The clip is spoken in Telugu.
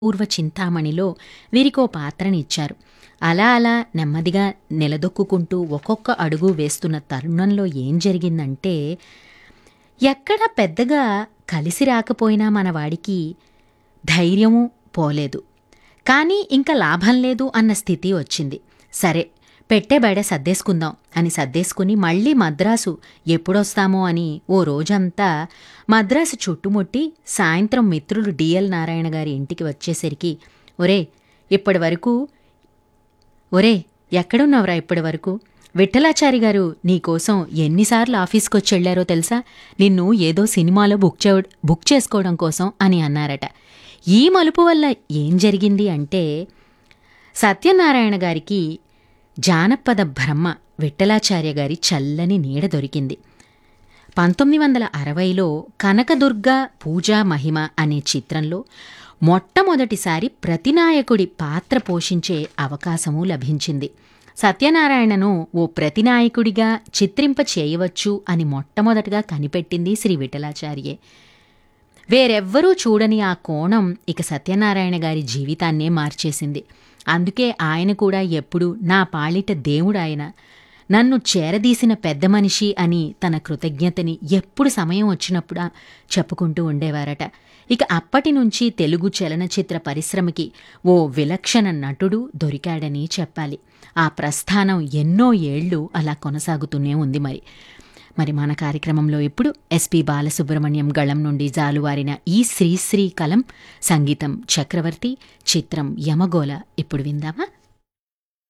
పూర్వ చింతామణిలో వీరికో పాత్రనిచ్చారు అలా అలా నెమ్మదిగా నిలదొక్కుకుంటూ ఒక్కొక్క అడుగు వేస్తున్న తరుణంలో ఏం జరిగిందంటే ఎక్కడ పెద్దగా కలిసి రాకపోయినా మన వాడికి ధైర్యము పోలేదు కానీ ఇంకా లాభం లేదు అన్న స్థితి వచ్చింది సరే పెట్టే బయట సర్దేసుకుందాం అని సర్దేసుకుని మళ్ళీ మద్రాసు ఎప్పుడొస్తామో అని ఓ రోజంతా మద్రాసు చుట్టుముట్టి సాయంత్రం మిత్రులు డిఎల్ నారాయణ గారి ఇంటికి వచ్చేసరికి ఒరే ఇప్పటి వరకు ఒరే ఎక్కడున్నావురా ఇప్పటి వరకు విఠలాచారి గారు నీకోసం ఎన్నిసార్లు ఆఫీస్కి వచ్చి వెళ్ళారో తెలుసా నిన్ను ఏదో సినిమాలో బుక్ చే బుక్ చేసుకోవడం కోసం అని అన్నారట ఈ మలుపు వల్ల ఏం జరిగింది అంటే సత్యనారాయణ గారికి జానపద బ్రహ్మ విఠలాచార్య గారి చల్లని నీడ దొరికింది పంతొమ్మిది వందల అరవైలో కనకదుర్గ పూజా మహిమ అనే చిత్రంలో మొట్టమొదటిసారి ప్రతినాయకుడి పాత్ర పోషించే అవకాశము లభించింది సత్యనారాయణను ఓ ప్రతినాయకుడిగా చిత్రింప చేయవచ్చు అని మొట్టమొదటగా కనిపెట్టింది శ్రీ విఠలాచార్యే వేరెవ్వరూ చూడని ఆ కోణం ఇక సత్యనారాయణ గారి జీవితాన్నే మార్చేసింది అందుకే ఆయన కూడా ఎప్పుడు నా పాలిట దేవుడాయన నన్ను చేరదీసిన పెద్ద మనిషి అని తన కృతజ్ఞతని ఎప్పుడు సమయం వచ్చినప్పుడు చెప్పుకుంటూ ఉండేవారట ఇక అప్పటి నుంచి తెలుగు చలనచిత్ర పరిశ్రమకి ఓ విలక్షణ నటుడు దొరికాడని చెప్పాలి ఆ ప్రస్థానం ఎన్నో ఏళ్ళు అలా కొనసాగుతూనే ఉంది మరి మరి మన కార్యక్రమంలో ఇప్పుడు ఎస్పి బాలసుబ్రహ్మణ్యం గళం నుండి జాలువారిన ఈ శ్రీశ్రీ కలం సంగీతం చక్రవర్తి చిత్రం యమగోళ ఇప్పుడు విందామా